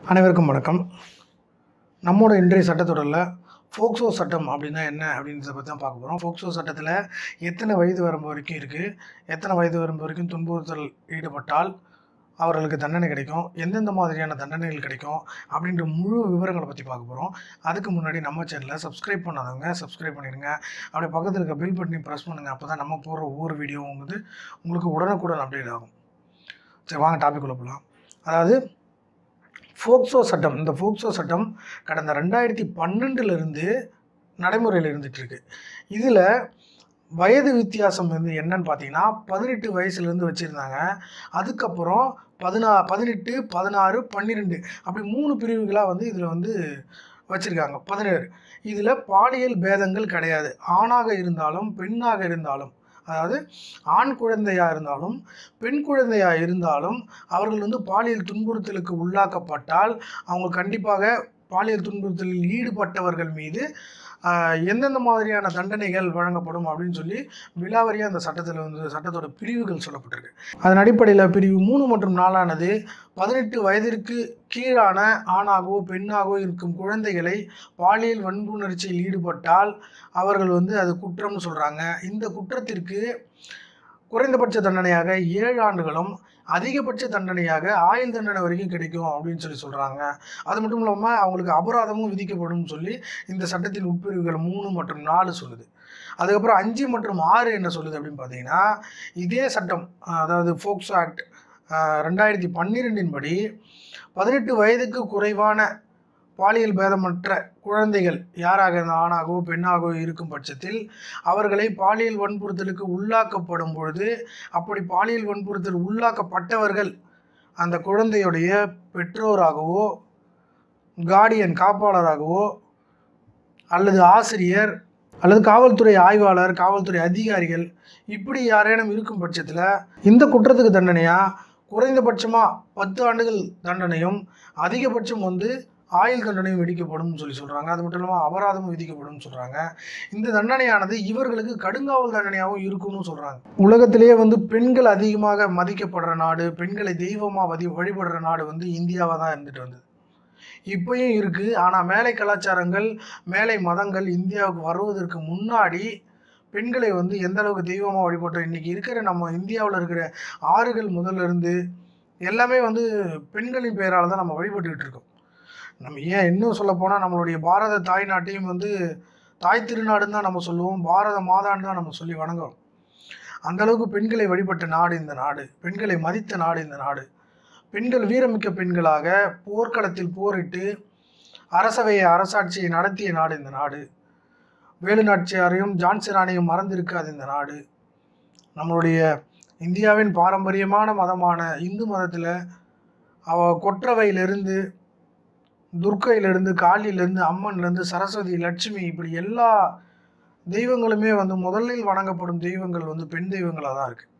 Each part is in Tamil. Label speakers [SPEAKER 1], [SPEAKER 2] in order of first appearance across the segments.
[SPEAKER 1] அனைவருக்கும் வணக்கம் நம்மோட இன்றைய சட்டத்தொடரில் ஃபோக்சோ சட்டம் அப்படின்னா என்ன அப்படின்றத பற்றி தான் பார்க்க போகிறோம் ஃபோக்சோ சட்டத்தில் எத்தனை வயது வரம்பு வரைக்கும் இருக்குது எத்தனை வயது வரம்பு வரைக்கும் துன்புறுத்தல் ஈடுபட்டால் அவர்களுக்கு தண்டனை கிடைக்கும் எந்தெந்த மாதிரியான தண்டனைகள் கிடைக்கும் அப்படின்ற முழு விவரங்களை பற்றி பார்க்க போகிறோம் அதுக்கு முன்னாடி நம்ம சேனலை சப்ஸ்கிரைப் பண்ணாதவங்க சப்ஸ்கிரைப் பண்ணிடுங்க அப்படியே பக்கத்தில் இருக்க பில் பட்டனை ப்ரெஸ் பண்ணுங்கள் அப்போ தான் நம்ம போடுற ஒவ்வொரு வீடியோவும் வந்து உங்களுக்கு உடனுக்குடன் அப்டேட் ஆகும் சரி வாங்க டாபிக் உள்ள போகலாம் அதாவது ஃபோக்சோ சட்டம் இந்த ஃபோக்சோ சட்டம் கடந்த ரெண்டாயிரத்தி பன்னெண்டுலேருந்து நடைமுறையில் இருந்துகிட்ருக்கு இதில் வயது வித்தியாசம் வந்து என்னன்னு பார்த்தீங்கன்னா பதினெட்டு வயசுலேருந்து வச்சுருந்தாங்க அதுக்கப்புறம் பதினா பதினெட்டு பதினாறு பன்னிரெண்டு அப்படி மூணு பிரிவுகளாக வந்து இதில் வந்து வச்சுருக்காங்க பதினேழு இதில் பாலியல் பேதங்கள் கிடையாது ஆணாக இருந்தாலும் பெண்ணாக இருந்தாலும் அதாவது ஆண் குழந்தையாக இருந்தாலும் பெண் குழந்தையாக இருந்தாலும் அவர்கள் வந்து பாலியல் துன்புறுத்தலுக்கு உள்ளாக்கப்பட்டால் அவங்க கண்டிப்பாக பாலியல் துன்புறுத்தலில் ஈடுபட்டவர்கள் மீது ஆஹ், எந்தெந்த மாதிரியான தண்டனைகள் வழங்கப்படும் அப்படின்னு சொல்லி விலாவரியாக அந்த சட்டத்தில் வந்து சட்டத்தோட பிரிவுகள் சொல்லப்பட்டிருக்கு அதன் அடிப்படையில் பிரிவு மூணு மற்றும் நாலானது பதினெட்டு வயதிற்கு கீழான ஆணாகவோ பெண்ணாகவோ இருக்கும் குழந்தைகளை பாலியல் வன்புணர்ச்சியில் ஈடுபட்டால் அவர்கள் வந்து அது குற்றம்னு சொல்கிறாங்க இந்த குற்றத்திற்கு குறைந்தபட்ச தண்டனையாக ஏழு ஆண்டுகளும் அதிகபட்ச தண்டனையாக ஆயுள் தண்டனை வரைக்கும் கிடைக்கும் அப்படின்னு சொல்லி சொல்கிறாங்க அது மட்டும் இல்லாமல் அவங்களுக்கு அபராதமும் விதிக்கப்படும் சொல்லி இந்த சட்டத்தின் உட்பிரிவுகள் மூணு மற்றும் நாலு சொல்லுது அதுக்கப்புறம் அஞ்சு மற்றும் ஆறு என்ன சொல்லுது அப்படின்னு பார்த்தீங்கன்னா இதே சட்டம் அதாவது ஃபோக்ஸோ ஆக்ட் ரெண்டாயிரத்தி பன்னிரெண்டின் படி பதினெட்டு வயதுக்கு குறைவான பாலியல் பேதமற்ற குழந்தைகள் யாராக இருந்த ஆணாகவோ பெண்ணாகவோ இருக்கும் பட்சத்தில் அவர்களை பாலியல் வன்புறுத்தலுக்கு உள்ளாக்கப்படும் பொழுது அப்படி பாலியல் வன்புறுத்தல் உள்ளாக்கப்பட்டவர்கள் அந்த குழந்தையுடைய பெற்றோராகவோ கார்டியன் காப்பாளராகவோ அல்லது ஆசிரியர் அல்லது காவல்துறை ஆய்வாளர் காவல்துறை அதிகாரிகள் இப்படி யாரேனும் இருக்கும் பட்சத்தில் இந்த குற்றத்துக்கு தண்டனையாக குறைந்தபட்சமாக பத்து ஆண்டுகள் தண்டனையும் அதிகபட்சம் வந்து ஆயுள் தண்டனையும் விதிக்கப்படும் சொல்லி சொல்கிறாங்க அது மட்டும் இல்லாமல் அபராதமும் விதிக்கப்படும் சொல்கிறாங்க இந்த தண்டனையானது இவர்களுக்கு கடுங்காவல் தண்டனையாகவும் இருக்கும்னு சொல்கிறாங்க உலகத்திலேயே வந்து பெண்கள் அதிகமாக மதிக்கப்படுற நாடு பெண்களை தெய்வமாக வதி வழிபடுற நாடு வந்து இந்தியாவாக தான் இருந்துட்டு வந்தது இப்பயும் இருக்குது ஆனால் மேலை கலாச்சாரங்கள் மேலை மதங்கள் இந்தியாவுக்கு வருவதற்கு முன்னாடி பெண்களை வந்து எந்த அளவுக்கு தெய்வமாக வழிபட்டோம் இன்றைக்கி இருக்கிற நம்ம இந்தியாவில் இருக்கிற ஆறுகள் முதல்ல இருந்து எல்லாமே வந்து பெண்களின் பெயரால் தான் நம்ம வழிபட்டுக்கிட்டு இருக்கோம் நம்ம ஏன் இன்னும் சொல்ல போனால் நம்மளுடைய பாரத தாய் நாட்டையும் வந்து தாய் திருநாடுன்னு தான் நம்ம சொல்லுவோம் பாரத மாதான்னு தான் நம்ம சொல்லி வணங்குறோம் அந்த அளவுக்கு பெண்களை வழிபட்ட நாடு இந்த நாடு பெண்களை மதித்த நாடு இந்த நாடு பெண்கள் வீரமிக்க பெண்களாக போர்க்களத்தில் போரிட்டு அரசவையை அரசாட்சியை நடத்திய நாடு இந்த நாடு வேலு நாச்சியாரையும் ஜான்சி ராணியும் மறந்திருக்காது இந்த நாடு நம்மளுடைய இந்தியாவின் பாரம்பரியமான மதமான இந்து மதத்தில் அவ கொற்றவையிலிருந்து துர்க்கையிலிருந்து காளியிலேருந்து அம்மன்லேருந்து சரஸ்வதி லட்சுமி இப்படி எல்லா தெய்வங்களுமே வந்து முதலில் வணங்கப்படும் தெய்வங்கள் வந்து பெண் தெய்வங்களாக தான் இருக்குது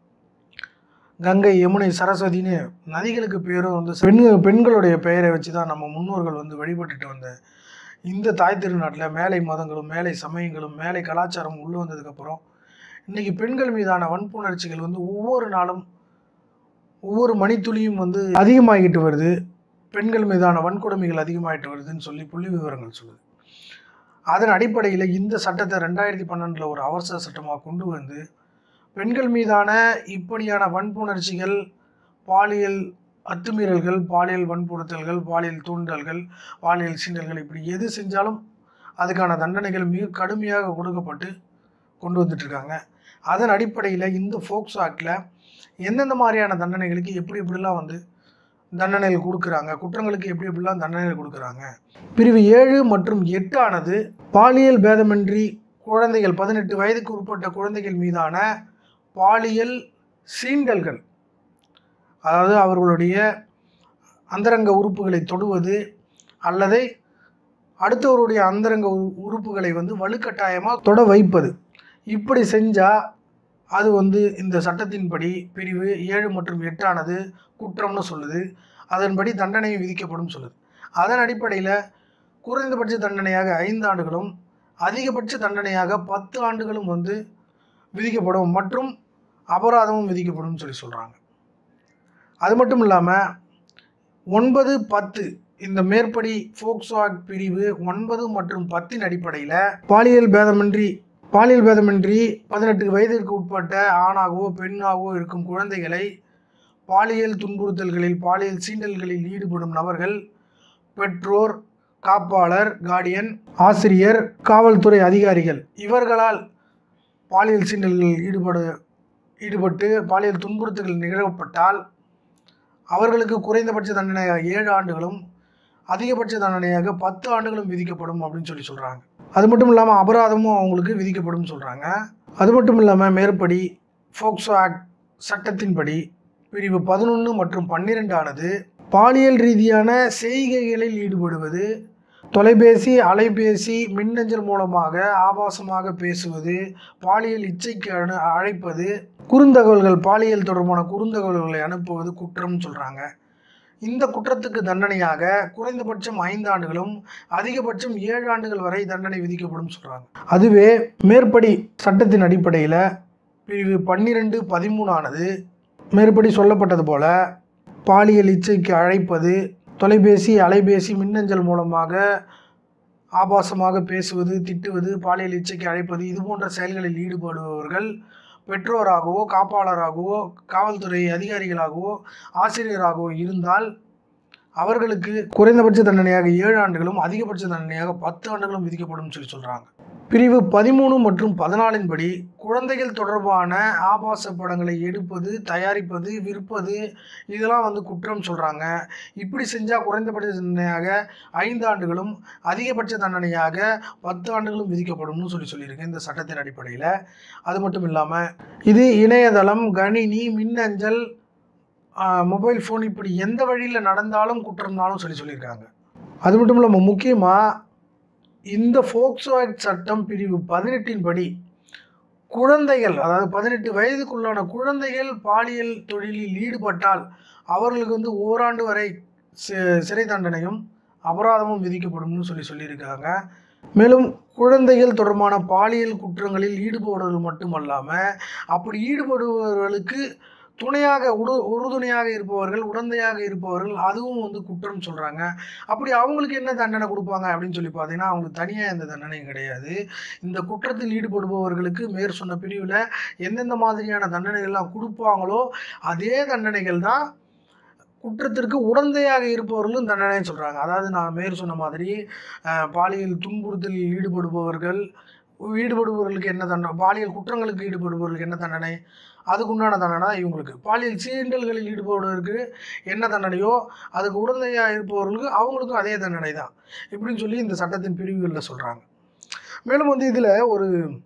[SPEAKER 1] கங்கை யமுனை சரஸ்வதின்னு நதிகளுக்கு பேரும் வந்து பெண் பெண்களுடைய பெயரை வச்சு தான் நம்ம முன்னோர்கள் வந்து வழிபட்டுட்டு வந்த இந்த தாய் திருநாட்டில் மேலை மதங்களும் மேலை சமயங்களும் மேலை கலாச்சாரம் உள்ளே வந்ததுக்கப்புறம் இன்றைக்கி பெண்கள் மீதான வன்புணர்ச்சிகள் வந்து ஒவ்வொரு நாளும் ஒவ்வொரு மணித்துளியும் வந்து அதிகமாகிட்டு வருது பெண்கள் மீதான வன்கொடுமைகள் அதிகமாகிட்டு வருதுன்னு சொல்லி புள்ளி விவரங்கள் சொல்லுது அதன் அடிப்படையில் இந்த சட்டத்தை ரெண்டாயிரத்தி பன்னெண்டில் ஒரு அவசர சட்டமாக கொண்டு வந்து பெண்கள் மீதான இப்படியான வன்புணர்ச்சிகள் பாலியல் அத்துமீறல்கள் பாலியல் வன்புறுத்தல்கள் பாலியல் தூண்டல்கள் பாலியல் சீண்டல்கள் இப்படி எது செஞ்சாலும் அதுக்கான தண்டனைகள் மிக கடுமையாக கொடுக்கப்பட்டு கொண்டு வந்துட்டுருக்காங்க அதன் அடிப்படையில் இந்த ஃபோக்ஸ் ஆக்டில் எந்தெந்த மாதிரியான தண்டனைகளுக்கு எப்படி எப்படிலாம் வந்து தண்டனைகள் கொடுக்குறாங்க குற்றங்களுக்கு எப்படி எப்படிலாம் தண்டனைகள் கொடுக்குறாங்க பிரிவு ஏழு மற்றும் எட்டு ஆனது பாலியல் பேதமின்றி குழந்தைகள் பதினெட்டு வயதுக்கு உட்பட்ட குழந்தைகள் மீதான பாலியல் சீண்டல்கள் அதாவது அவர்களுடைய அந்தரங்க உறுப்புகளை தொடுவது அல்லது அடுத்தவருடைய அந்தரங்க உறு- உறுப்புகளை வந்து வலுக்கட்டாயமாக தொட வைப்பது இப்படி செஞ்சால் அது வந்து இந்த சட்டத்தின்படி பிரிவு ஏழு மற்றும் எட்டானது குற்றம்னு சொல்லுது அதன்படி தண்டனையும் விதிக்கப்படும் சொல்லுது அதன் அடிப்படையில் குறைந்தபட்ச தண்டனையாக ஐந்து ஆண்டுகளும் அதிகபட்ச தண்டனையாக பத்து ஆண்டுகளும் வந்து விதிக்கப்படும் மற்றும் அபராதமும் விதிக்கப்படும் சொல்லி சொல்கிறாங்க அது மட்டும் இல்லாமல் ஒன்பது பத்து இந்த மேற்படி ஃபோக்சோ ஆக்ட் பிரிவு ஒன்பது மற்றும் பத்தின் அடிப்படையில் பாலியல் பேதமின்றி பாலியல் பேதமின்றி பதினெட்டு வயதிற்கு உட்பட்ட ஆணாகவோ பெண்ணாகவோ இருக்கும் குழந்தைகளை பாலியல் துன்புறுத்தல்களில் பாலியல் சீண்டல்களில் ஈடுபடும் நபர்கள் பெற்றோர் காப்பாளர் கார்டியன் ஆசிரியர் காவல்துறை அதிகாரிகள் இவர்களால் பாலியல் சீண்டல்களில் ஈடுபடு ஈடுபட்டு பாலியல் துன்புறுத்தல்கள் நிகழப்பட்டால் அவர்களுக்கு குறைந்தபட்ச தண்டனையாக ஏழு ஆண்டுகளும் அதிகபட்ச தண்டனையாக பத்து ஆண்டுகளும் விதிக்கப்படும் அப்படின்னு சொல்லி சொல்கிறாங்க அது மட்டும் இல்லாமல் அபராதமும் அவங்களுக்கு விதிக்கப்படும் சொல்கிறாங்க அது மட்டும் இல்லாமல் மேற்படி ஃபோக்சோ ஆக்ட் சட்டத்தின்படி பிரிவு பதினொன்று மற்றும் பன்னிரெண்டு ஆனது பாலியல் ரீதியான செய்கைகளில் ஈடுபடுவது தொலைபேசி அலைபேசி மின்னஞ்சல் மூலமாக ஆபாசமாக பேசுவது பாலியல் இச்சைக்கு அனு அழைப்பது குறுந்தகவல்கள் பாலியல் தொடர்பான குறுந்தகவல்களை அனுப்புவது குற்றம் சொல்கிறாங்க இந்த குற்றத்துக்கு தண்டனையாக குறைந்தபட்சம் ஐந்து ஆண்டுகளும் அதிகபட்சம் ஏழு ஆண்டுகள் வரை தண்டனை விதிக்கப்படும் சொல்கிறாங்க அதுவே மேற்படி சட்டத்தின் அடிப்படையில் பிரிவு பன்னிரெண்டு பதிமூணானது மேற்படி சொல்லப்பட்டது போல பாலியல் இச்சைக்கு அழைப்பது தொலைபேசி அலைபேசி மின்னஞ்சல் மூலமாக ஆபாசமாக பேசுவது திட்டுவது பாலியல் இச்சைக்கு அழைப்பது இது போன்ற செயல்களில் ஈடுபடுபவர்கள் பெற்றோராகவோ காப்பாளராகவோ காவல்துறை அதிகாரிகளாகவோ ஆசிரியராகவோ இருந்தால் அவர்களுக்கு குறைந்தபட்ச தண்டனையாக ஏழு ஆண்டுகளும் அதிகபட்ச தண்டனையாக பத்து ஆண்டுகளும் விதிக்கப்படும் சொல்லி சொல்கிறாங்க பிரிவு பதிமூணு மற்றும் பதினாலின் படி குழந்தைகள் தொடர்பான ஆபாச படங்களை எடுப்பது தயாரிப்பது விற்பது இதெல்லாம் வந்து குற்றம் சொல்கிறாங்க இப்படி செஞ்சால் குறைந்தபட்ச தண்டனையாக ஐந்து ஆண்டுகளும் அதிகபட்ச தண்டனையாக பத்து ஆண்டுகளும் விதிக்கப்படும்னு சொல்லி சொல்லியிருக்கேன் இந்த சட்டத்தின் அடிப்படையில் அது மட்டும் இல்லாமல் இது இணையதளம் கணினி மின்னஞ்சல் மொபைல் ஃபோன் இப்படி எந்த வழியில் நடந்தாலும் குற்றம்னாலும் சொல்லி சொல்லியிருக்காங்க அது மட்டும் இல்லாமல் முக்கியமாக இந்த ஃபோக்சோ ஆக்ட் சட்டம் பிரிவு பதினெட்டின் படி குழந்தைகள் அதாவது பதினெட்டு வயதுக்குள்ளான குழந்தைகள் பாலியல் தொழிலில் ஈடுபட்டால் அவர்களுக்கு வந்து ஓராண்டு வரை சி- சிறை தண்டனையும் அபராதமும் விதிக்கப்படும்னு சொல்லி சொல்லியிருக்காங்க மேலும் குழந்தைகள் தொடர்பான பாலியல் குற்றங்களில் ஈடுபடுவது மட்டுமல்லாமல் அப்படி ஈடுபடுபவர்களுக்கு துணையாக உடு உறுதுணையாக இருப்பவர்கள் உடந்தையாக இருப்பவர்கள் அதுவும் வந்து குற்றம் சொல்கிறாங்க அப்படி அவங்களுக்கு என்ன தண்டனை கொடுப்பாங்க அப்படின்னு சொல்லி பார்த்தீங்கன்னா அவங்களுக்கு தனியாக எந்த தண்டனையும் கிடையாது இந்த குற்றத்தில் ஈடுபடுபவர்களுக்கு மேற் சொன்ன பிரிவில் எந்தெந்த மாதிரியான தண்டனைகள்லாம் கொடுப்பாங்களோ அதே தண்டனைகள் தான் குற்றத்திற்கு உடந்தையாக இருப்பவர்களும் தண்டனைன்னு சொல்கிறாங்க அதாவது நான் மேற் சொன்ன மாதிரி அஹ், பாலியல் துன்புறுத்தலில் ஈடுபடுபவர்கள் ஈடுபடுபவர்களுக்கு என்ன தண்டனை பாலியல் குற்றங்களுக்கு ஈடுபடுபவர்களுக்கு என்ன தண்டனை அதுக்குண்டான தண்டனை தான் இவங்களுக்கு பாலியல் சீண்டல்களில் ஈடுபடுவதற்கு என்ன தண்டனையோ அதுக்கு உடந்தையாக இருப்பவர்களுக்கு அவங்களுக்கும் அதே தண்டனை தான் இப்படின்னு சொல்லி இந்த சட்டத்தின் பிரிவுகளில் சொல்கிறாங்க மேலும் வந்து இதில் ஒரு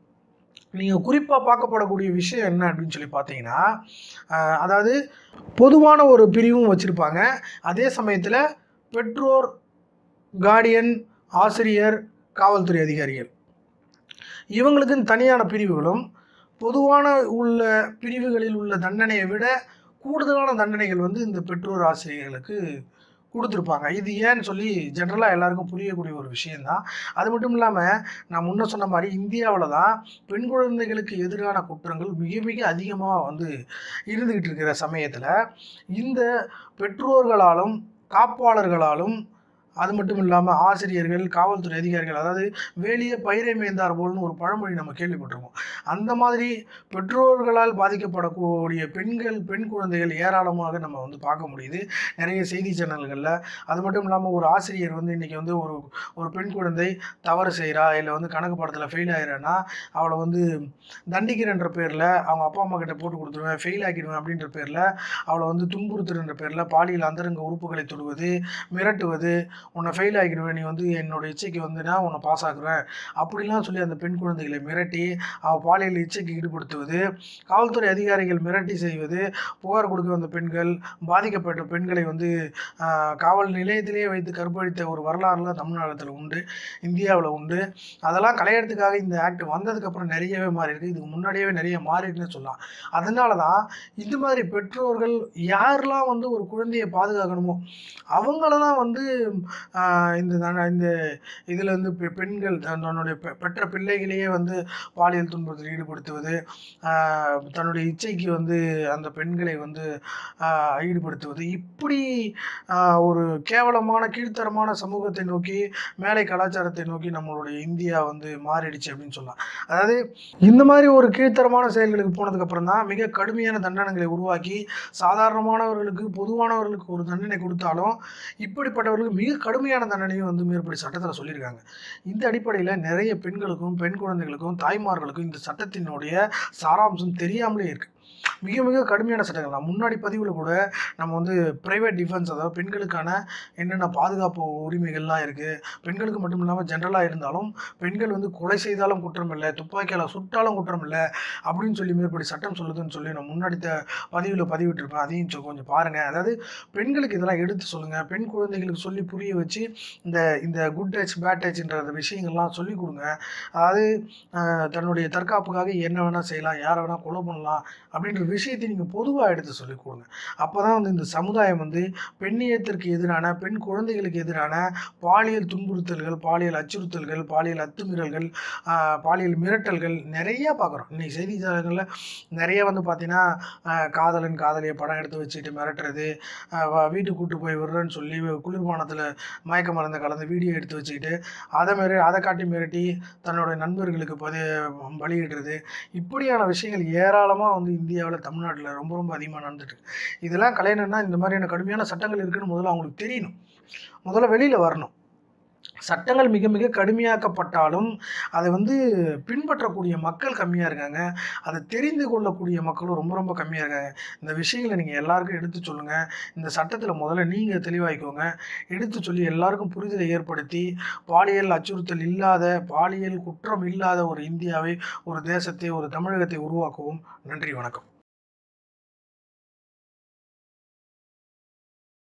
[SPEAKER 1] நீங்கள் குறிப்பாக பார்க்கப்படக்கூடிய விஷயம் என்ன அப்படின்னு சொல்லி பார்த்தீங்கன்னா அஹ், அதாவது பொதுவான ஒரு பிரிவும் வச்சுருப்பாங்க அதே சமயத்தில் பெற்றோர் கார்டியன் ஆசிரியர் காவல்துறை அதிகாரிகள் இவங்களுக்குன்னு தனியான பிரிவுகளும் பொதுவான உள்ள பிரிவுகளில் உள்ள தண்டனையை விட கூடுதலான தண்டனைகள் வந்து இந்த பெற்றோர் ஆசிரியர்களுக்கு கொடுத்துருப்பாங்க இது ஏன்னு சொல்லி ஜென்ரலாக எல்லாருக்கும் புரியக்கூடிய ஒரு விஷயந்தான் அது மட்டும் இல்லாமல் நான் முன்ன சொன்ன மாதிரி இந்தியாவில் தான் பெண் குழந்தைகளுக்கு எதிரான குற்றங்கள் மிக மிக அதிகமாக வந்து இருந்துக்கிட்டு இருக்கிற சமயத்தில் இந்த பெற்றோர்களாலும் காப்பாளர்களாலும் அது மட்டும் இல்லாமல் ஆசிரியர்கள் காவல்துறை அதிகாரிகள் அதாவது வேலிய பயிரை மேய்ந்தார் போல்னு ஒரு பழமொழி நம்ம கேள்விப்பட்டிருக்கோம் அந்த மாதிரி பெற்றோர்களால் பாதிக்கப்படக்கூடிய பெண்கள் பெண் குழந்தைகள் ஏராளமாக நம்ம வந்து பார்க்க முடியுது நிறைய செய்தி சேனல்களில் அது மட்டும் இல்லாமல் ஒரு ஆசிரியர் வந்து இன்றைக்கி வந்து ஒரு ஒரு பெண் குழந்தை தவறு செய்கிறா இல்லை வந்து கணக்கு பாடத்தில் ஃபெயில் ஆகிறேன்னா அவளை வந்து தண்டிக்கிறன்ற பேரில் அவங்க அப்பா அம்மா கிட்ட போட்டு கொடுத்துருவேன் ஃபெயில் ஆக்கிடுவேன் அப்படின்ற பேரில் அவளை வந்து துன்புறுத்துறன்ற பேரில் பாலியல் அந்தரங்க உறுப்புகளை தொடுவது மிரட்டுவது உன்னை ஃபெயில் ஆகிடுவேன் நீ வந்து என்னோட இச்சைக்கு வந்து நான் உன்னை பாஸ் ஆக்குவேன் அப்படிலாம் சொல்லி அந்த பெண் குழந்தைகளை மிரட்டி அவள் பாலியல் இச்சைக்கு ஈடுபடுத்துவது காவல்துறை அதிகாரிகள் மிரட்டி செய்வது புகார் கொடுக்க வந்த பெண்கள் பாதிக்கப்பட்ட பெண்களை வந்து ஆஹ், காவல் நிலையத்திலேயே வைத்து கற்பழித்த ஒரு வரலாறுலாம் தமிழ்நாட்டில் உண்டு இந்தியாவில் உண்டு அதெல்லாம் களையறதுக்காக இந்த ஆக்ட் வந்ததுக்கப்புறம் நிறையவே மாறி இருக்கு இதுக்கு முன்னாடியே நிறைய மாறிட்டுன்னு சொல்லலாம் அதனால தான் இந்த மாதிரி பெற்றோர்கள் யாரெல்லாம் வந்து ஒரு குழந்தையை பாதுகாக்கணுமோ அவங்கள தான் வந்து ஆஹ் இந்த தன- இந்த இதில் வந்து பெ- பெண்கள் தன் தன்னுடைய பெ- பெற்ற பிள்ளைகளையே வந்து பாலியல் துன்பத்தில் ஈடுபடுத்துவது ஆஹ் தன்னுடைய இச்சைக்கு வந்து அந்த பெண்களை வந்து ஆஹ் ஈடுபடுத்துவது இப்படி ஆஹ் ஒரு கேவலமான கீழ்த்தரமான சமூகத்தை நோக்கி மேலை கலாச்சாரத்தை நோக்கி நம்மளுடைய இந்தியா வந்து மாறிடுச்சு அப்படின்னு சொல்லலாம் அதாவது இந்த மாதிரி ஒரு கீழ்த்தரமான செயல்களுக்கு போனதுக்கப்புறம் தான் மிக கடுமையான தண்டனைகளை உருவாக்கி சாதாரணமானவர்களுக்கு பொதுவானவர்களுக்கு ஒரு தண்டனை கொடுத்தாலும் இப்படிப்பட்டவர்களுக்கு மிக கடுமையான தண்டனையும் வந்து மேற்படி சட்டத்தில் சொல்லியிருக்காங்க இந்த அடிப்படையில் நிறைய பெண்களுக்கும் பெண் குழந்தைகளுக்கும் தாய்மார்களுக்கும் இந்த சட்டத்தினுடைய சாராம்சம் தெரியாமலே இருக்குது மிக மிக கடுமையான சட்டங்கள் தான் முன்னாடி பதிவில் கூட நம்ம வந்து ப்ரைவேட் டிஃபென்ஸ் அதாவது பெண்களுக்கான என்னென்ன பாதுகாப்பு உரிமைகள்லாம் இருக்குது பெண்களுக்கு மட்டும் இல்லாமல் ஜென்ரலாக இருந்தாலும் பெண்கள் வந்து கொலை செய்தாலும் குற்றம் இல்லை துப்பாக்கியால் சுட்டாலும் குற்றம் இல்லை அப்படின்னு சொல்லி மேற்படி சட்டம் சொல்லுதுன்னு சொல்லி நான் முன்னாடி த பதிவில் பதிவிட்டிருப்பேன் அதையும் சொ- கொஞ்சம் பாருங்கள் அதாவது பெண்களுக்கு இதெல்லாம் எடுத்து சொல்லுங்கள் பெண் குழந்தைகளுக்கு சொல்லி புரிய வச்சு இந்த இந்த குட் டச் பேட் டச்ன்ற அந்த விஷயங்கள்லாம் சொல்லி கொடுங்க அதாவது ஆஹ், தன்னுடைய தற்காப்புக்காக என்ன வேணால் செய்யலாம் யாரை வேணால் கொலை பண்ணலாம் அப்படின்ற விஷயத்தை நீங்கள் பொதுவாக எடுத்து சொல்லிக் கொடுங்க அப்போ தான் வந்து இந்த சமுதாயம் வந்து பெண்ணியத்திற்கு எதிரான பெண் குழந்தைகளுக்கு எதிரான பாலியல் துன்புறுத்தல்கள் பாலியல் அச்சுறுத்தல்கள் பாலியல் அத்துமீறல்கள் ஆஹ், பாலியல் மிரட்டல்கள் நிறைய பார்க்குறோம் இன்னைக்கு செய்தித்தாள்களில் நிறைய வந்து பார்த்தீங்கன்னா ஆஹ், காதலன் காதலியை படம் எடுத்து வச்சுட்டு மிரட்டுறது ஆஹ், வா- வீட்டுக்கு கூட்டு போய் விடுறேன்னு சொல்லி குளிர்பானத்தில் மயக்க மருந்தை கலந்து வீடியோ எடுத்து வச்சுக்கிட்டு அதை மாரி அதை காட்டி மிரட்டி தன்னோட நண்பர்களுக்கு பதி பலியிடுறது இப்படியான விஷயங்கள் ஏராளமாக வந்து இந்தியாவில் தமிழ்நாட்டில் ரொம்ப ரொம்ப அதிகமாக நடந்துட்டு இருக்கு. இதெல்லாம் கலைஞர்னா இந்த மாதிரியான கடுமையான சட்டங்கள் இருக்குன்னு முதல்ல அவங்களுக்கு தெரியணும் முதல்ல வெளியில் வரணும் சட்டங்கள் மிக மிக கடுமையாக்கப்பட்டாலும் அதை வந்து பின்பற்றக்கூடிய மக்கள் கம்மியாக இருக்காங்க அதை தெரிந்து கொள்ளக்கூடிய மக்களும் ரொம்ப ரொம்ப கம்மியாக இருக்காங்க இந்த விஷயங்களை நீங்கள் எல்லாருக்கும் எடுத்து சொல்லுங்கள் இந்த சட்டத்தில் முதல்ல நீங்கள் தெளிவாக்கிக்கோங்க எடுத்து சொல்லி எல்லாருக்கும் புரிதலை ஏற்படுத்தி பாலியல் அச்சுறுத்தல் இல்லாத பாலியல் குற்றம் இல்லாத ஒரு இந்தியாவை ஒரு தேசத்தை ஒரு தமிழகத்தை உருவாக்குவோம் நன்றி வணக்கம்